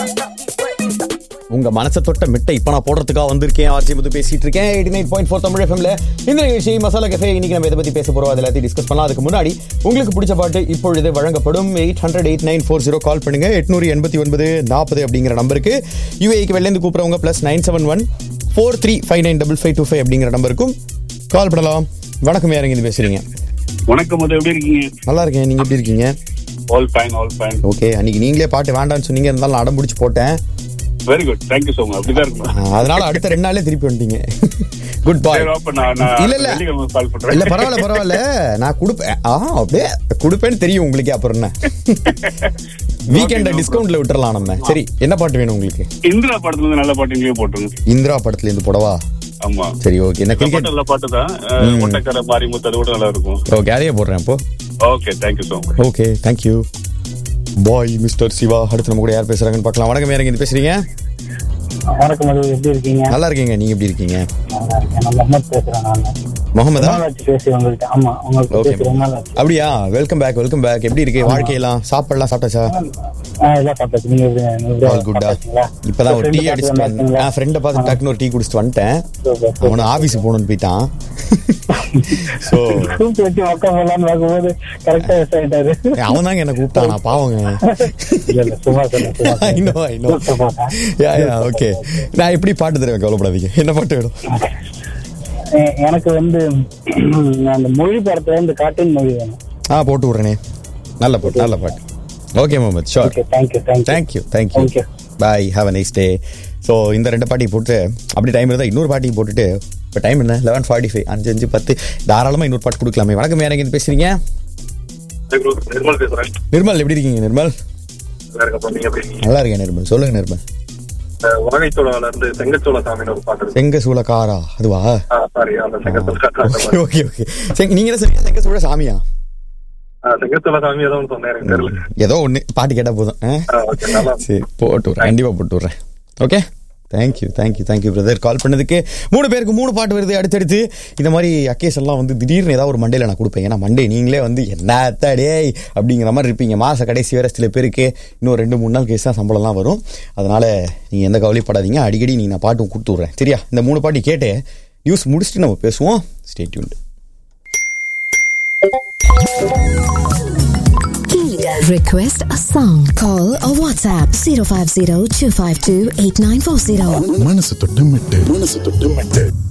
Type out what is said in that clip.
உங்க மனசை தொட்ட மிட்டை இப்ப நான் போடுறதுக்காக வந்திருக்கேன் ஆர்ஜி முத்து பேசிட்டு இருக்கேன் eighty nine point four Tamil எஃப்எம்ல இந்த நிகழ்ச்சி மசாலா கஃபே இன்னைக்கு நம்ம இதை பத்தி பேச போறோம் அது எல்லாத்தையும் டிஸ்கஸ் பண்ணலாம் அதுக்கு முன்னாடி உங்களுக்கு பிடிச்ச பாட்டு இப்பொழுது வழங்கப்படும் eight hundred eight nine four zero call பண்ணுங்க எட்நூறு எண்பத்தி ஒன்பது நாற்பது அப்படிங்கிற நம்பருக்கு யூஏக்கு வெளிலேருந்து கூப்பிடுறவங்க plus nine seven one four three five nine double five two five அப்படிங்கிற நம்பருக்கும் கால் பண்ணலாம் வணக்கம் யாருங்க இது பேசுறீங்க வணக்கம் அது எப்படி இருக்கீங்க நல்லா இருக்கேன் நீங்க எப்படி இருக்கீங்க all fine all fine okay அன்னைக்கு நீங்களே பாட்டு வேண்டாம்னு சொன்னீங்க இருந்தாலும் நான் அடம் பிடிச்சி போட்டேன் very good thank you so much அப்படிதான் இருக்கணும் ஆ, அதனால அடுத்த ரெண்டு நாளே திருப்பி வந்துட்டீங்க குட் பாய் சரி, அப்ப நான் நான் இல்ல, இல்ல. வெள்ளிக்கிழமை கால் பண்றேன் இல்ல பரவாயில்ல பரவாயில்ல நான் கொடுப்பேன் ஆ அப்படியே கொடுப்பேன்னு தெரியும் உங்களுக்கு அப்புறம் என்ன வீக்கெண்ட no டிஸ்கவுண்ட்ல விட்டுறலாம் நம்ம சரி என்ன பாட்டு வேணும் உங்களுக்கு இந்திரா படத்துல இருந்து நல்ல பாட்டு இங்கேயே போட்டுருங்க இந்திரா படத்துல இருந்து போடவா ஆமா சரி ஓகே என்ன இந்த பாட்டு கிரிக்கெட் நல்ல பாட்டு தான் ஒட்டக்கரை மாரிமுத்து அது கூட நல்லா இருக்கும் ஓகே அதையே போடுறேன் இப்போ okay thank you so much okay thank you bye mister Siva அடுத்து நம்ம கூட யார் பேசுறாங்கன்னு பார்க்கலாம் வணக்கம் யாருங்க இது பேசுறீங்க வணக்கம் அது எப்படி இருக்கீங்க நல்லா இருக்கீங்க நீங்க எப்படி இருக்கீங்க நல்லா இருக்கேன் நான் முகமது பேசுறேன் நான் முகமதா நாள் ஆச்சு பேசி உங்கள்கிட்ட ஆமா உங்களுக்கு Okay. பேசி ரொம்ப நாள் ஆச்சு அப்படியா வெல்கம் பேக் வெல்கம் பேக் எப்படி இருக்கு வாழ்க்கையெல்லாம் சாப்பாடுலாம் சாப்பிட்டாச்சா ஆ, எல்லாம் சாப்பிட்டாச்சு நீங்க எப்படி எப்படி ஆல் குட்டா சாப்பிட்டாச்சுங்களா? இப்பதான் ஒரு friend டீ பார்த்து அடிச்சுட்டு வந்தேன் வந்தாச்சுங்களா? என் ஃப்ரெண்டை பார்த்து டக்குன்னு ஒரு டீ குடிச்சிட்டு வந்துட்டேன் Super, super. அவனை ஆபீஸ் போகணும்னு போயிட்டான் ஸோ கூப்பிட்டு வச்சு உட்கார போலான்னு பார்க்கும்போது கரெக்டா மிஸ் ஆயிட்டாரு அவன் தாங்க என்ன கூப்பிட்டான் நான் பாவங்க இல்ல இல்ல சும்மா சொன்னேன் சும்மா ஐ நோ ஐ நோ கூப்பிட்டு போட்டேன். யா யா ஓகே நான் எப்படி பாட்டு தருவேன் கவலைப்படாதீங்க என்ன பாட்டு வேணும் எ- எனக்கு வந்து அந்த மொழி படத்துல இந்த கார்ட்டூன் மொழி வேணும் ஆ போட்டு விட்றேனே நல்ல பாட்டு நல்ல பாட்டு ஓகே முகமது ஷோர் okay thank you thank you thank you thank you Thank you. Bye have a nice day so இந்த ரெண்டு பாட்டிக்கு போட்டு அப்படி டைம் இருந்தால் இன்னொரு பாட்டிக்கு போட்டுட்டு இப்போ டைம் என்ன லெவன் ஃபார்ட்டி ஃபைவ் அஞ்சு அஞ்சு பத்து தாராளமாக இன்னொரு பாட்டு கொடுக்கலாமே வணக்கம் யார் எங்கே பேசுறீங்க நிர்மல் பேசுறேன் நிர்மல் எப்படி இருக்கீங்க நிர்மல் நல்லா இருக்கப்போ நீங்க எப்படி இருக்கீங்க நல்லா இருக்கேன் நிர்மல் சொல்லுங்க நிர்மல் உலகைச்சோழால இருந்து செங்கச்சோழ சாமின்னு ஒரு பாட்டு இருக்கு செங்க சூளக்காரா அதுவா சாரி அந்த செங்கச்சோழ ஓகே ஓகே ஓகே செங்க நீங்க என்ன சொன்னீங்க செங்க சூழ சாமியா செங்கச்சோழ சாமி ஏதோ ஒன்று சொன்னேன் எனக்கு தெரியல ஏதோ ஒன்று பாட்டு கேட்டால் போதும் ஆ? ஓகே நல்லா சரி போட்டு விட்றேன் கண்டிப்பாக போட்டு விட்றேன் okay thank you thank you thank you brother call பண்ணதுக்கு மூணு பேருக்கு மூணு பாட்டு வருது அடுத்தடுத்து இந்த மாதிரி அக்கேஸ் எல்லாம் வந்து திடீர்னு ஏதாவது ஒரு மண்டேல நான் கொடுப்பேன் ஏன்னா மண்டே நீங்களே வந்து என்னத்த டேய் அப்படிங்கிற மாதிரி இருப்பீங்க மாச கடைசி வேற சில பேருக்கு இன்னும் ரெண்டு மூணு நாள் கேஸ் தான் சம்பளம்லாம் வரும் அதனால நீங்கள் எந்த கவலைப்படாதீங்க அடிக்கடி நீங்கள் நான் பாட்டும் கொடுத்து விட்றேன் சரியா இந்த மூணு பாட்டு கேட்டு நியூஸ் முடிச்சுட்டு நம்ம பேசுவோம் ஸ்டேட்யூண்டு Request a song. Call or WhatsApp 050 252 8940. மனசு தொட்டு மெட்டு மனசு தொட்டு மெட்டு